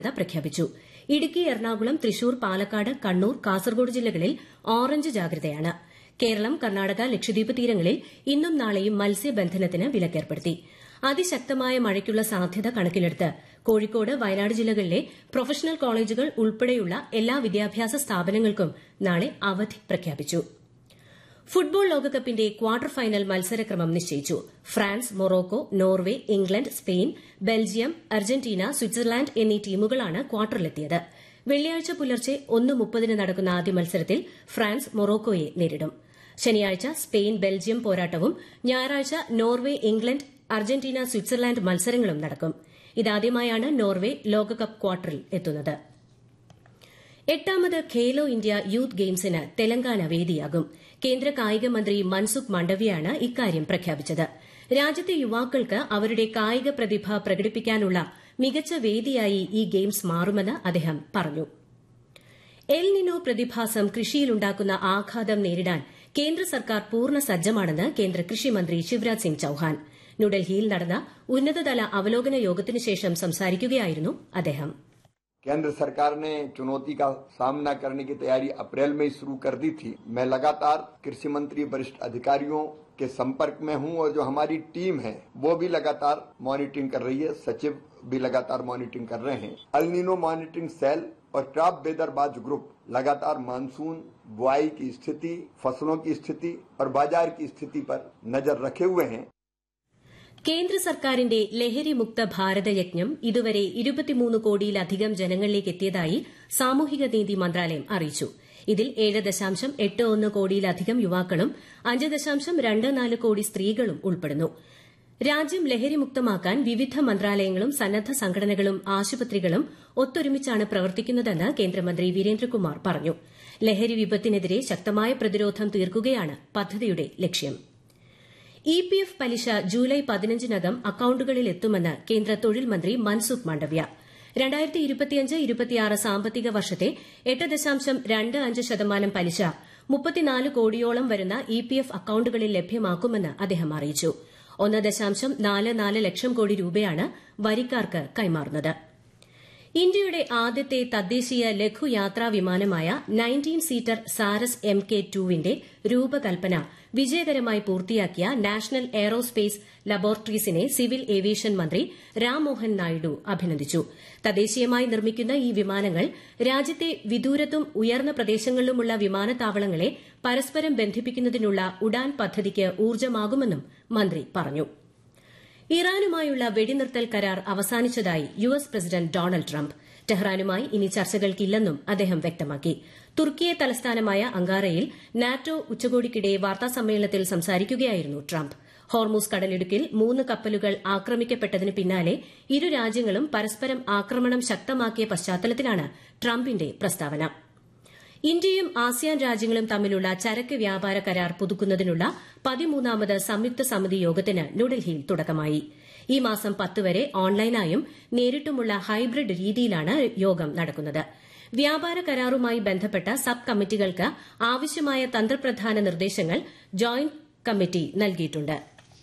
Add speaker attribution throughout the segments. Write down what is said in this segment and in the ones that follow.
Speaker 1: പ്രഖ്യാപിച്ചു ഇടുക്കി എറണാകുളം തൃശൂർ പാലക്കാട് കണ്ണൂർ കാസർഗോഡ് ജില്ലകളിൽ ഓറഞ്ച് ജാഗ്രതയാണ് കേരളം കർണാടക ലക്ഷദ്വീപ് തീരങ്ങളിൽ ഇന്നും നാളെയും മത്സ്യബന്ധനത്തിന് വിലക്കേർപ്പെടുത്തി അതിശക്തമായ മഴയ്ക്കുള്ള സാധ്യത കണക്കിലെടുത്ത് കോഴിക്കോട് വയനാട് ജില്ലകളിലെ പ്രൊഫഷണൽ കോളേജുകൾ ഉൾപ്പെടെയുള്ള എല്ലാ വിദ്യാഭ്യാസ സ്ഥാപനങ്ങൾക്കും നാളെ അവധി പ്രഖ്യാപിച്ചു ഫുട്ബോൾ ലോകകപ്പിന്റെ ക്വാർട്ടർ ഫൈനൽ മത്സരക്രമം നിശ്ചയിച്ചു France Morocco Norway England Spain Belgium Argentina Switzerland എന്നീ ടീമുകളാണ് ക്വാർട്ടറിലെത്തിയത് വെള്ളിയാഴ്ച പുലർച്ചെ ഒന്ന് മുപ്പതിന് നടക്കുന്ന ആദ്യ മത്സരത്തിൽ ഫ്രാൻസ് മൊറോക്കോയെ നേരിടും ശനിയാഴ്ച സ്പെയിൻ ബെൽജിയം പോരാട്ടവും ഞായറാഴ്ച നോർവെ ഇംഗ്ലണ്ട് അർജന്റീന സ്വിറ്റ്സർലാൻഡ് മത്സരങ്ങളും നടക്കും ഇതാദ്യമായാണ് നോർവെ ലോകകപ്പ് ക്വാർട്ടറിൽ എത്തുന്നത് എട്ടാമത് ഖേലോ ഇന്ത്യ യൂത്ത് ഗെയിംസിന് തെലങ്കാന വേദിയാകും കേന്ദ്ര കായിക മന്ത്രി മൻസുഖ് മാണ്ഡവ്യയാണ് ഇക്കാര്യം പ്രഖ്യാപിച്ചത് രാജ്യത്തെ യുവാക്കൾക്ക് അവരുടെ കായിക പ്രതിഭ പ്രകടിപ്പിക്കാനുള്ള മികച്ച വേദിയായി ഈ ഗെയിംസ് മാറുമെന്ന് അദ്ദേഹം പറഞ്ഞു എൽ നിനോ പ്രതിഭാസം കൃഷിയിലുണ്ടാക്കുന്ന ആഘാതം നേരിടാൻ കേന്ദ്ര സർക്കാർ പൂർണ്ണ സജ്ജമാണെന്ന് കേന്ദ്ര കൃഷിമന്ത്രി ശിവരാജ് സിംഗ് ചൌഹാൻ ന്യൂഡൽഹിയിൽ നടന്ന ഉന്നതതല അവലോകന യോഗത്തിനു ശേഷം സംസാരിക്കുകയായിരുന്നു അദ്ദേഹം
Speaker 2: केंद्र सरकार ने चुनौती का सामना करने की तैयारी अप्रैल में ही शुरू कर दी थी मैं लगातार कृषि मंत्री वरिष्ठ अधिकारियों के संपर्क में हूं और जो हमारी टीम है वो भी लगातार मॉनिटरिंग कर रही है सचिव भी लगातार मॉनिटरिंग कर रहे हैं अल्निनो मॉनिटरिंग सेल और क्रॉप बेदरबाज ग्रुप लगातार मानसून बुआई की स्थिति फसलों की स्थिति और बाजार की स्थिति पर नजर रखे हुए हैं
Speaker 1: കേന്ദ്ര സർക്കാരിന്റെ ലഹരി മുക്ത ഭാരത യജ്ഞം ഇതുവരെ ഇരുപത്തിമൂന്ന് കോടിയിലധികം ജനങ്ങളിലേക്ക് എത്തിയതായി സാമൂഹിക നീതി മന്ത്രാലയം അറിയിച്ചു ഇതിൽ ഏഴ് ദശാംശം എട്ട് ഒന്ന് കോടിയിലധികം യുവാക്കളും അഞ്ച് ദശാംശം രണ്ട് നാല് കോടി സ്ത്രീകളും ഉൾപ്പെടുന്നു രാജ്യം ലഹരിമുക്തമാക്കാൻ വിവിധ മന്ത്രാലയങ്ങളും സന്നദ്ധ സംഘടനകളും ആശുപത്രികളും ഒത്തൊരുമിച്ചാണ് പ്രവർത്തിക്കുന്നതെന്ന് കേന്ദ്രമന്ത്രി വീരേന്ദ്രകുമാർ പറഞ്ഞു ലഹരി വിപത്തിനെതിരെ ശക്തമായ പ്രതിരോധം തീർക്കുകയാണ് പദ്ധതിയുടെ ലക്ഷ്യം ഇ പി എഫ് പലിശ ജൂലൈ പതിനഞ്ചിനകം അക്കൌണ്ടുകളിൽ എത്തുമെന്ന് കേന്ദ്ര തൊഴിൽ മന്ത്രി മൻസുഖ് മാണ്ഡവ്യ രണ്ടായിരത്തി ഇരുപത്തിയഞ്ച് ഇരുപത്തിയാറ് സാമ്പത്തിക വർഷത്തെ എട്ട് ദശാംശം രണ്ട് അഞ്ച് ശതമാനം പലിശ മുപ്പത്തിനാല് കോടിയോളം വരുന്ന ഇ പി എഫ് അക്കൌണ്ടുകളിൽ ലഭ്യമാക്കുമെന്ന് അദ്ദേഹം അറിയിച്ചു ഒന്ന് ദശാംശം നാല് നാല് ലക്ഷം കോടി രൂപയാണ് വരിക്കാർക്ക് കൈമാറുന്നത് ഇന്ത്യയുടെ ആദ്യത്തെ തദ്ദേശീയ ലഘുയാത്രാ വിമാനമായ nineteen seater Saras M K ടുവിന്റെ രൂപകൽപ്പന വിജയകരമായി പൂർത്തിയാക്കിയ നാഷണൽ എയറോസ്പേസ് ലബോറട്ടറീസിനെ സിവിൽ ഏവിയേഷൻ മന്ത്രി രാംമോഹൻ നായിഡു അഭിനന്ദിച്ചു തദ്ദേശീയമായി നിർമ്മിക്കുന്ന ഈ വിമാനങ്ങൾ രാജ്യത്തെ വിദൂരത്തും ഉയർന്ന പ്രദേശങ്ങളിലുമുള്ള വിമാനത്താവളങ്ങളെ പരസ്പരം ബന്ധിപ്പിക്കുന്നതിനുള്ള ഉഡാൻ പദ്ധതിക്ക് ഊർജ്ജമാകുമെന്നും മന്ത്രി പറഞ്ഞു ഇറാനുമായുള്ള വെടിനിർത്തൽ കരാർ അവസാനിച്ചതായി U S president Donald Trump ടെഹ്റാനുമായി ഇനി ചർച്ചകൾക്കില്ലെന്നും അദ്ദേഹം വ്യക്തമാക്കി തുർക്കിയെ തലസ്ഥാനമായ അങ്കാറയിൽ നാറ്റോ ഉച്ചകോടിക്കിടെ വാർത്താസമ്മേളനത്തിൽ സംസാരിക്കുകയായിരുന്നു ട്രംപ് ഹോർമൂസ് കടലിടുക്കിൽ മൂന്ന് കപ്പലുകൾ ആക്രമിക്കപ്പെട്ടതിന് പിന്നാലെ ഇരു രാജ്യങ്ങളും പരസ്പരം ആക്രമണം ശക്തമാക്കിയ പശ്ചാത്തലത്തിലാണ് ട്രംപിന്റെ പ്രസ്താവന ഇന്ത്യയും ആസിയാൻ രാജ്യങ്ങളും തമ്മിലുള്ള ചരക്ക് വ്യാപാര കരാർ പുതുക്കുന്നതിനുള്ള പതിമൂന്നാമത് സംയുക്ത സമിതി യോഗത്തിന് ന്യൂഡൽഹിയിൽ തുടക്കമായി ഈ മാസം പത്ത് വരെ ഓൺലൈനായും നേരിട്ടുമുള്ള ഹൈബ്രിഡ് രീതിയിലാണ് യോഗം നടക്കുന്നത് വ്യാപാര കരാറുമായി ബന്ധപ്പെട്ട സബ് കമ്മിറ്റികൾക്ക് ആവശ്യമായ തന്ത്രപ്രധാന നിർദ്ദേശങ്ങൾ ജോയിന്റ് കമ്മിറ്റി നൽകിയിട്ടുണ്ട്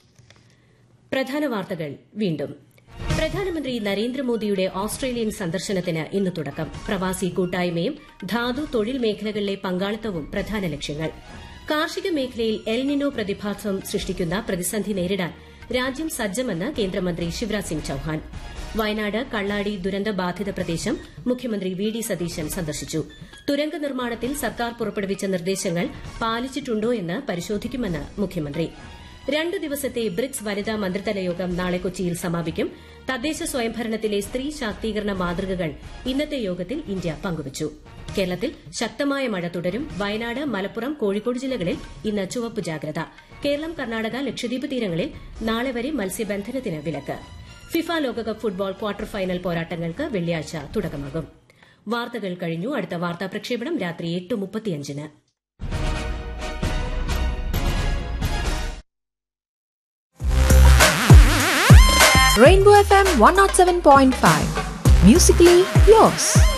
Speaker 1: പ്രധാന വാർത്തകൾ വീണ്ടും പ്രധാനമന്ത്രി നരേന്ദ്രമോദിയുടെ ഓസ്ട്രേലിയൻ സന്ദർശനത്തിന് ഇന്ന് തുടക്കം പ്രവാസി കൂട്ടായ്മയും ധാതു തൊഴിൽ മേഖലകളിലെ പങ്കാളിത്തവും പ്രധാന ലക്ഷ്യങ്ങൾ കാർഷിക മേഖലയിൽ എൽനിനോ പ്രതിഭാസം സൃഷ്ടിക്കുന്ന പ്രതിസന്ധി നേരിടാൻ രാജ്യം സജ്ജമെന്ന് കേന്ദ്രമന്ത്രി ശിവരാജ് സിംഗ് ചൌഹാൻ വയനാട് കള്ളാടി ദുരന്ത ബാധിത പ്രദേശം മുഖ്യമന്ത്രി വി ഡി സതീശൻ സന്ദർശിച്ചു തുരങ്ക നിർമ്മാണത്തിൽ സർക്കാർ പുറപ്പെടുവിച്ച നിർദ്ദേശങ്ങൾ പാലിച്ചിട്ടുണ്ടോ എന്ന് പരിശോധിക്കുമെന്ന് മുഖ്യമന്ത്രി രണ്ട് ദിവസത്തെ ബ്രിക്സ് വനിതാ മന്ത്രിതല യോഗം നാളെ കൊച്ചിയിൽ സമാപിക്കും തദ്ദേശ സ്വയംഭരണത്തിലെ സ്ത്രീ ശാക്തീകരണ മാതൃകകൾ ഇന്നത്തെ യോഗത്തിൽ ഇന്ത്യ പങ്കുവച്ചു കേരളത്തിൽ ശക്തമായ മഴ തുടരും വയനാട് മലപ്പുറം കോഴിക്കോട് ജില്ലകളിൽ ഇന്ന് ചുവപ്പ് ജാഗ്രത കേരളം കർണാടക ലക്ഷദ്വീപ് തീരങ്ങളിൽ നാളെ വരെ മത്സ്യബന്ധനത്തിന് വിലക്ക് ഫിഫ ലോകകപ്പ് ഫുട്ബോൾ ക്വാർട്ടർ ഫൈനൽ പോരാട്ടങ്ങൾക്ക് വെള്ളിയാഴ്ച തുടക്കമാകും വാർത്തകൾ കഴിഞ്ഞു അടുത്ത വാർത്താ പ്രക്ഷേപണം രാത്രി എട്ട് മുപ്പത്തിയഞ്ചിന്
Speaker 3: Rainbow FM 107.5. Musically yours.